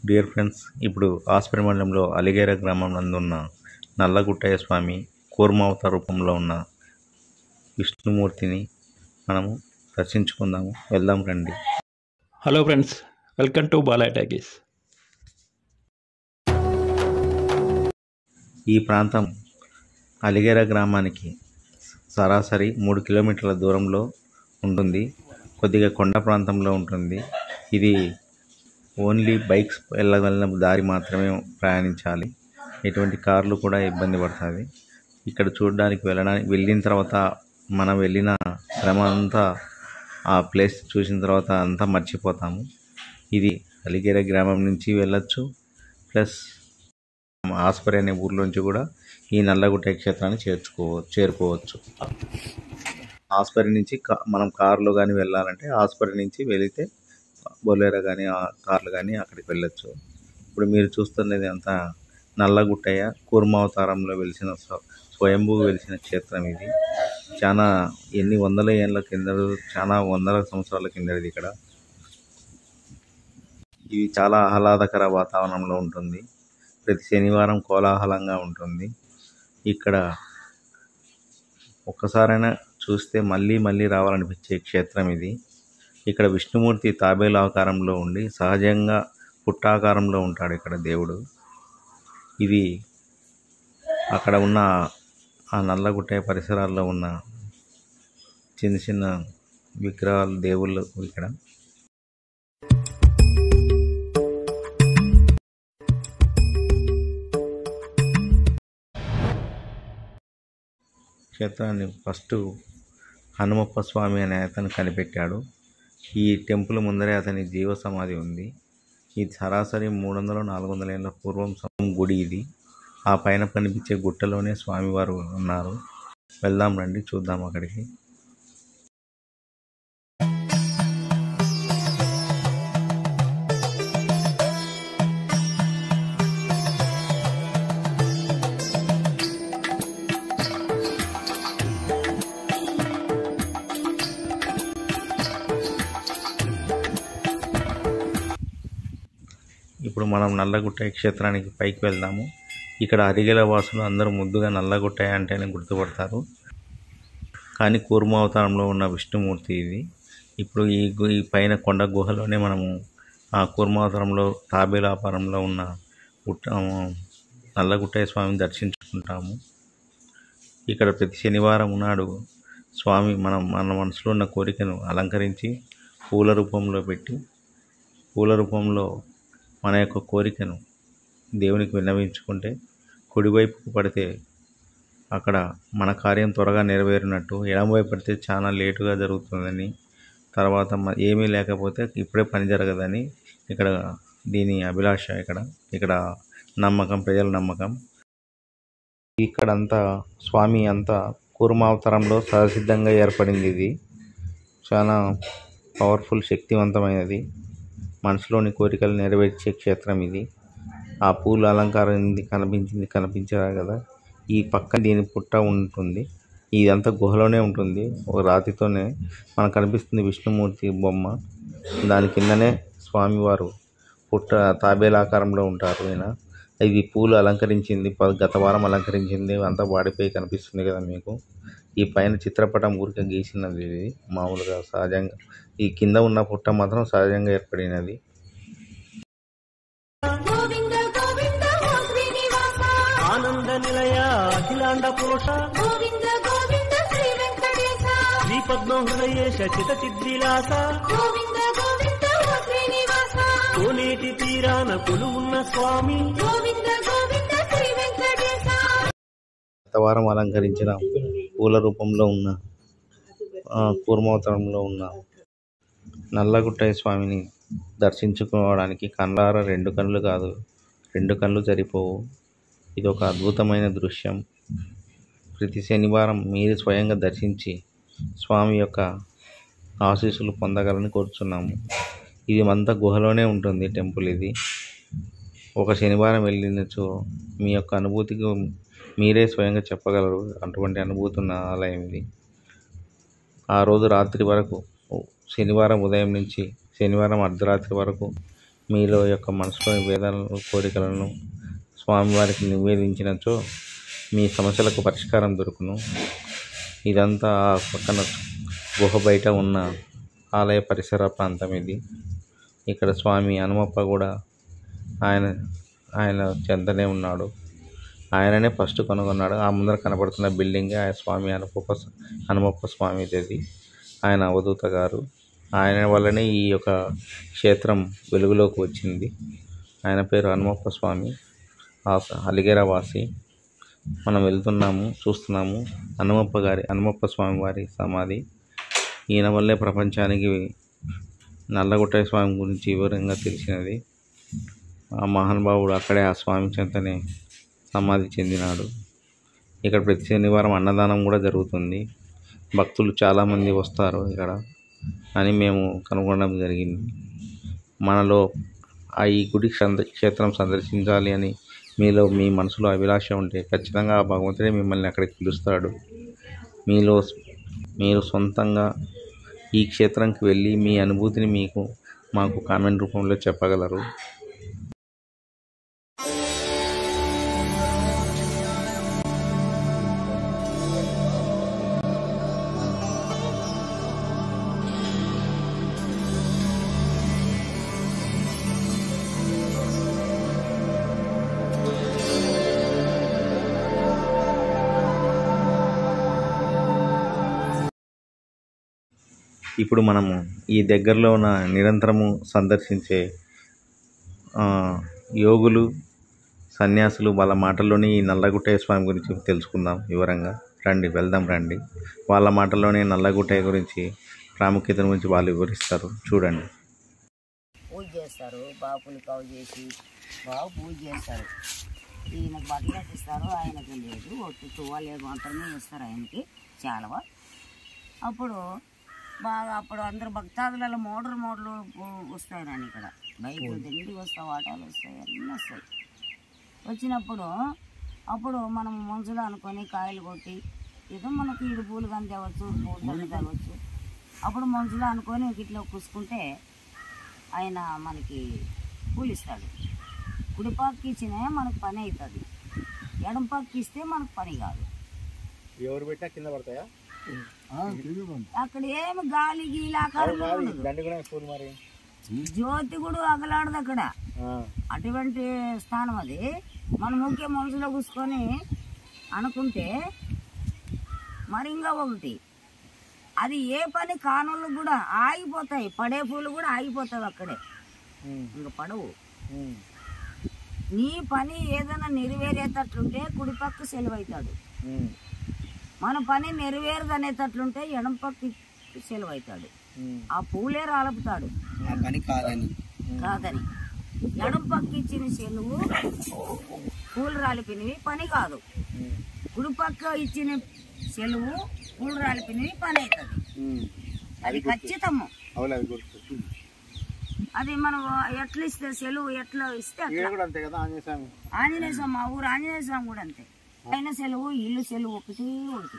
Dear friends ఇప్పుడు ఆస్పరి మండలంలో అలిగేర గ్రామం నందు ఉన్న నల్లగుట్టయ్య స్వామి కూర్మావతార రూపంలో ఉన్న విష్ణుమూర్తిని మనము దర్శించుకుందాము వెళ్దాం రండి hello friends welcome to Balai talkies ఈ ప్రాంతం అలిగేర గ్రామానికి సరాసరి మూడు కిలోమీటర్ల దూరంలో ఉంటుంది కొద్దిగా కొండ ప్రాంతంలో ఉంటుంది ఇది ఓన్లీ బైక్స్ వెళ్ళగలిగిన దారి మాత్రమే ప్రయాణించాలి ఎటువంటి కార్లు కూడా ఇబ్బంది పడుతుంది ఇక్కడ చూడడానికి వెళ్ళడానికి వెళ్ళిన తర్వాత మనం వెళ్ళిన శ్రమ అంతా ఆ ప్లేస్ చూసిన తర్వాత అంతా మర్చిపోతాము ఇది అలిగేర గ్రామం నుంచి వెళ్ళొచ్చు ప్లస్ ఆస్పరి అనే ఊర్లోంచి కూడా ఈ నల్లగుట్ట క్షేత్రాన్ని చేర్చుకో చేరుకోవచ్చు ఆస్పరి నుంచి కా- మనం కారులో కానీ వెళ్ళాలంటే ఆస్పరి నుంచి వెళితే బొలేరో కానీ కార్లు కానీ అక్కడికి వెళ్ళొచ్చు ఇప్పుడు మీరు చూస్తున్నది అంతా నల్లగుట్టయ్య కూర్మావతారంలో వెలిసిన స్వ- స్వయంభూ వెలిసిన క్షేత్రం ఇది చాలా ఎన్ని వందల ఏళ్ళ కింద చాలా వందల సంవత్సరాల కిందది ఇక్కడ ఇది చాలా ఆహ్లాదకర వాతావరణంలో ఉంటుంది ప్రతి శనివారం కోలాహలంగా ఉంటుంది ఇక్కడ ఒక్కసారైనా చూస్తే మళ్ళీ మళ్ళీ రావాలనిపించే క్షేత్రం ఇది ఇక్కడ విష్ణుమూర్తి తాబేలు ఆకారంలో ఉండి సహజంగా పుట్టాకారంలో ఉంటాడు ఇక్కడ దేవుడు ఇది అక్కడ ఉన్న ఆ నల్లగుట్ట పరిసరాల్లో ఉన్న చిన్న చిన్న విగ్రహాలు దేవుళ్ళు ఇక్కడ క్షేత్రాన్ని ఫస్ట్ హనుమప్ప స్వామి అనే అతను కనిపెట్టాడు ఈ టెంపుల్ ముందరే అతని జీవ సమాధి ఉంది ఇది సరాసరి మూడు వందల నాలుగు వందల ఏళ్ళ పూర్వం సం- గుడి ఇది ఆ పైన కనిపించే గుట్టలోనే స్వామివారు ఉన్నారు వెళ్దాం రండి చూద్దాం అక్కడికి ఇప్పుడు మనం నల్లగుట్ట క్షేత్రానికి పైకి వెళ్దాము ఇక్కడ అరిగెల వాసులు అందరూ ముద్దుగా నల్లగుట్టయ్య అంటేనే గుర్తుపడతారు కానీ కూర్మ అవతారంలో ఉన్న విష్ణుమూర్తి ఇది ఇప్పుడు ఈ గు- ఈ పైన కొండ గుహలోనే మనము ఆ కూర్మావతారంలో తాబేలాపారంలో ఉన్న గుట్ట నల్లగుట్టయ్య స్వామిని దర్శించుకుంటాము ఇక్కడ ప్రతి శనివారం నాడు స్వామి మనం మన మనసులో ఉన్న కోరికను అలంకరించి పూల రూపంలో పెట్టి పూల రూపంలో మన యొక్క కోరికను దేవునికి విన్నవించుకుంటే కుడివైపుకు పడితే అక్కడ మన కార్యం త్వరగా నెరవేరినట్టు ఎడమవైపు పడితే చాలా లేటుగా జరుగుతుందని తర్వాత మ- ఏమీ లేకపోతే ఇప్పుడే పని జరగదని ఇక్కడ దీని అభిలాష ఇక్కడ ఇక్కడ నమ్మకం ప్రజల నమ్మకం ఇక్కడంతా స్వామి అంతా కూర్మావతారంలో సహసిద్ధంగా ఏర్పడింది ఇది చాలా పవర్ఫుల్ శక్తివంతమైనది మనసులోని కోరికలు నెరవేర్చే క్షేత్రం ఇది ఆ పూల అలంకారం ఇది కనిపించింది కనిపించరా కదా ఈ పక్కన దీని పుట్ట ఉంటుంది ఇదంతా గుహలోనే ఉంటుంది ఒక రాతితోనే మనకు కనిపిస్తుంది విష్ణుమూర్తి బొమ్మ దాని కిందనే స్వామివారు పుట్ట తాబేలాకారంలో ఉంటారు ఈయన ఇది పూలు అలంకరించింది ప- గత వారం అలంకరించింది అంతా వాడిపోయి కనిపిస్తుంది కదా మీకు ఈ పైన చిత్రపటం ఊరికే గీసినది ఇది మామూలుగా సహజంగా ఈ కింద ఉన్న పుట్ట మాత్రం సహజంగా ఏర్పడినది గోవింద గోవింద ఓ శ్రీనివాస ఆనంద నిలయ అఖిలాండ పురుష గోవింద గోవింద శ్రీ వెంకటేశ శ్రీ పద్మహృదయేశ చిత చిద్విలాస గోవింద గోవింద ఓ శ్రీనివాస కోనేటి తీరాన కొలువున్న స్వామి గోవింద గోవింద శ్రీ వెంకటేశ గత వారం అలంకరించిన పూల రూపంలో ఉన్న ఆ, కూర్మోత్తరంలో ఉన్న నల్లగుట్టయ్య స్వామిని దర్శించుకోవడానికి కళ్ళార రెండు కళ్ళు కాదు రెండు కళ్ళు సరిపోవు ఇది ఒక అద్భుతమైన దృశ్యం ప్రతి శనివారం మీరు స్వయంగా దర్శించి స్వామి యొక్క ఆశీస్సులు పొందగలని కోరుచున్నాము ఇది అంతా గుహలోనే ఉంటుంది టెంపుల్ ఇది ఒక శనివారం వెళ్ళినచో మీ యొక్క అనుభూతికి మీరే స్వయంగా చెప్పగలరు అటువంటి అనుభూతి ఉన్న ఆలయం ఇది ఆ రోజు రాత్రి వరకు శనివారం ఉదయం నుంచి శనివారం అర్ధరాత్రి వరకు మీలో యొక్క మనసులోని వేదాలను కోరికలను స్వామివారికి నివేదించినచో మీ సమస్యలకు పరిష్కారం దొరుకును ఇదంతా ఆ పక్కన గుహ బయట ఉన్న ఆలయ పరిసర ప్రాంతం ఇది ఇక్కడ స్వామి హనుమప్ప కూడా ఆయన ఆయన చెంతనే ఉన్నాడు ఆయననే ఫస్ట్ కనుగొన్నాడు ఆ ముందర కనబడుతున్న బిల్డింగే ఆ స్వామి హనుమప్ప హనుమప్ప స్వామిది అది ఆయన అవధూత గారు ఆయన వల్లనే ఈ యొక్క క్షేత్రం వెలుగులోకి వచ్చింది ఆయన పేరు హనుమప్ప స్వామి ఆ అలిగేర వాసి మనం వెళ్తున్నాము చూస్తున్నాము హనుమప్ప గారి హనుమప్ప స్వామి వారి సమాధి ఈయన వల్లే ప్రపంచానికి నల్లగొట్ట స్వామి గురించి వివరంగా తెలిసినది ఆ మహానుభావుడు అక్కడే ఆ స్వామి చెంతనే సమాధి చెందినాడు ఇక్కడ ప్రతి శనివారం అన్నదానం కూడా జరుగుతుంది భక్తులు చాలామంది వస్తారు ఇక్కడ అని మేము కనుగొనడం జరిగింది మనలో ఆ ఈ గుడి సంద క్షేత్రం సందర్శించాలి అని మీలో మీ మనసులో అభిలాష ఉంటే ఖచ్చితంగా ఆ భగవంతుడే మిమ్మల్ని అక్కడికి పిలుస్తాడు మీలో మీరు సొంతంగా ఈ క్షేత్రంకి వెళ్ళి మీ అనుభూతిని మీకు మాకు కామెంట్ రూపంలో చెప్పగలరు ఇప్పుడు మనము ఈ దగ్గరలో ఉన్న నిరంతరము సందర్శించే ఆ, యోగులు సన్యాసులు వాళ్ళ మాటల్లోనే ఈ నల్లగుట్టయ్య స్వామి గురించి తెలుసుకుందాం వివరంగా రండి వెళ్దాం రండి వాళ్ళ మాటల్లోనే నల్లగుట్టయ్య గురించి ప్రాముఖ్యత గురించి వాళ్ళు వివరిస్తారు చూడండి పూజ చేస్తారు బాపులు కవు చేసి బాగా పూజ చేస్తారు ఈయన బట్టలు ఇస్తారు ఆయనకి లేదు ఒట్టు తువ్వాలు మాత్రమే ఇస్తారు ఆయనకి చాలా అప్పుడు బాగా అప్పుడు అందరు భక్తాదులలో మోడల్ మోడల్ వస్తాయి నాన్న ఇక్కడ బైకులు దండి వస్తాయి ఆటోలు వస్తాయి అన్నీ వస్తాయి వచ్చినప్పుడు అప్పుడు మనం మంచులు అనుకొని కాయలు కొట్టి ఏదో మనకి ఇడు పూలు కానీ తేవచ్చు పూలు తేవచ్చు అప్పుడు మంచులు అనుకొని ఇట్లా కూసుకుంటే ఆయన మనకి పూలు ఇస్తాడు కుడిపాకి ఇచ్చినా మనకు పని అవుతుంది ఎడం పక్కకి ఇస్తే మనకు పని కాదు ఎవరు పెట్టినా కింద పడతాయా అక్కడ ఏమి గాలి గీలి ఆకారం ఉండదు. దండి కూడా పూలు మరి జ్యోతి కూడా అగలాడదు అక్కడ అటువంటి స్థానం అది మన ముఖ్య మనసులో కూసుకొని అనుకుంటే మరి ఇంకా ఒకటి అది ఏ పని కానులు కూడా ఆగిపోతాయి పడే పూలు కూడా ఆగిపోతాయి అక్కడే ఇంకా పడవు నీ పని ఏదైనా నెరవేరేటట్లుంటే కుడిపక్క సెలవు అవుతాడు మన పని నెరవేరదు అనేటట్లుంటే ఎడం పక్క సెలవు అవుతాడు ఆ పూలే రాలపుతాడు ఆ పని కాదని కాదని ఎడం పక్క ఇచ్చిన సెలవు పూలు రాలిపినవి పని కాదు కుడి పక్క ఇచ్చిన సెలవు పూలు రాలిపినవి పని అవుతుంది అది ఖచ్చితము అవును అది గుర్తు అది మనం ఎట్లా ఇస్తే సెలవు ఎట్లా ఇస్తే అట్లా కూడా అంతే కదా ఆంజనేయ స్వామి ఆంజనేయ స్వామి మా ఊరు ఆంజనేయ స్వామి కూడా అంతే ఆయన సెలవు ఇల్లు సెలవు ఒకటి ఒకటి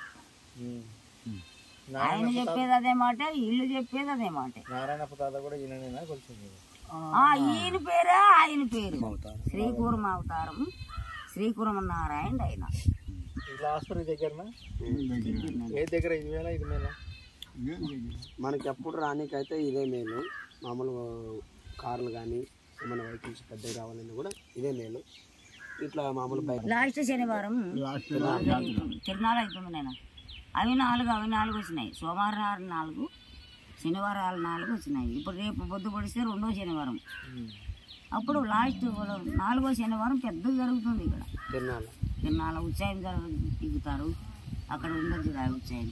ఆయన చెప్పేది అదే మాట ఇల్లు చెప్పేది అదే మాట నారాయణ తాత కూడా ఈయననేనా కొలిసింది ఆ ఈయన పేరే ఆయన పేరు శ్రీకూర్మ అవతారం శ్రీకూర్మ నారాయణ ఆయన లాస్ట్ దగ్గరనా ఏ దగ్గర ఇది వేల ఇది మేలా మనకి ఎప్పుడు రానికైతే ఇదే మేలు మామూలు కార్లు కానీ ఏమైనా వెహికల్స్ పెద్దవి రావాలన్నా కూడా ఇదే మేలు ఇట్లా మామూలు బైక్ లాస్ట్ శనివారం తిరునాళ్ళు అవుతుంది నేను అవి నాలుగు అవి నాలుగు వచ్చినాయి సోమవారం నాలుగు శనివారాలు నాలుగు వచ్చినాయి ఇప్పుడు రేపు పొద్దు పొడిస్తే రెండో శనివారం అప్పుడు లాస్ట్ నాలుగో శనివారం పెద్ద జరుగుతుంది ఇక్కడ తిరునాళ్ళ తిరునాళ్ళ ఉత్సాహం జరుగు దిగుతారు అక్కడ ఉండొచ్చు కదా ఉత్సాహం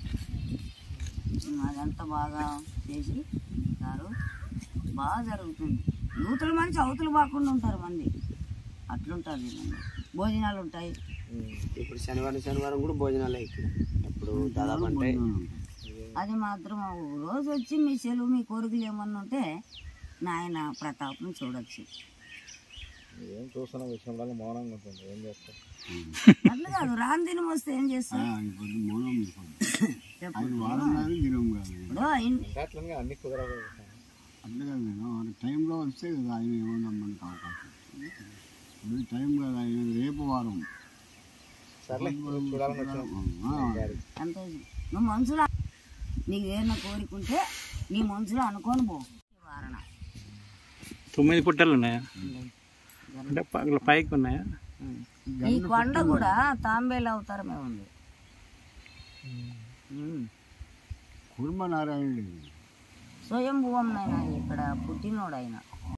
అదంతా బాగా చేసి ఉంటారు బాగా జరుగుతుంది యూతులు మంచి అవతులు బాకుండా ఉంటారు మంది అట్లుంటుంది మంది భోజనాలు ఉంటాయి ఇప్పుడు శనివారం శనివారం కూడా భోజనాలు ఇక్కడ ఇప్పుడు దాదాపు అంటే అది మాత్రం రోజు వచ్చి మీ సెలవు మీ కోరికలు ఏమన్నా ఉంటే నాయన ప్రతాపం చూడొచ్చు ఏం చూస్తున్నా విషయంలో మౌనంగా ఉంటుంది ఏం చేస్తాం అట్లా కాదు రాని దినం వస్తే ఏం చేస్తాం చెప్పు. ఇప్పుడు ఇన్- అట్లనే అన్ని కుదరదు అట్లా కదా నేను మన టైంలో వస్తే కదా ఆయన ఏమన్నా మనకు అవకాశం ఇప్పుడు టైం కదా ఆయన రేపు వారం సర్లే చూడాలని వచ్చినాం ఆ, అంత నువ్వు మనసులో నీకు ఏదైనా కోరికుంటే నీ మనసులో అనుకొని పో వారణ తొమ్మిది పుట్టలు ఉన్నాయా అంటే ప- పైకి ఉన్నాయా ఈ కొండ కూడా తాంబేలు అవతారమే ఉంది ఉమ్. కుర్మ నారాయణుడు స్వయంభువం నాయన ఇక్కడ పుట్టినోడు ఆయన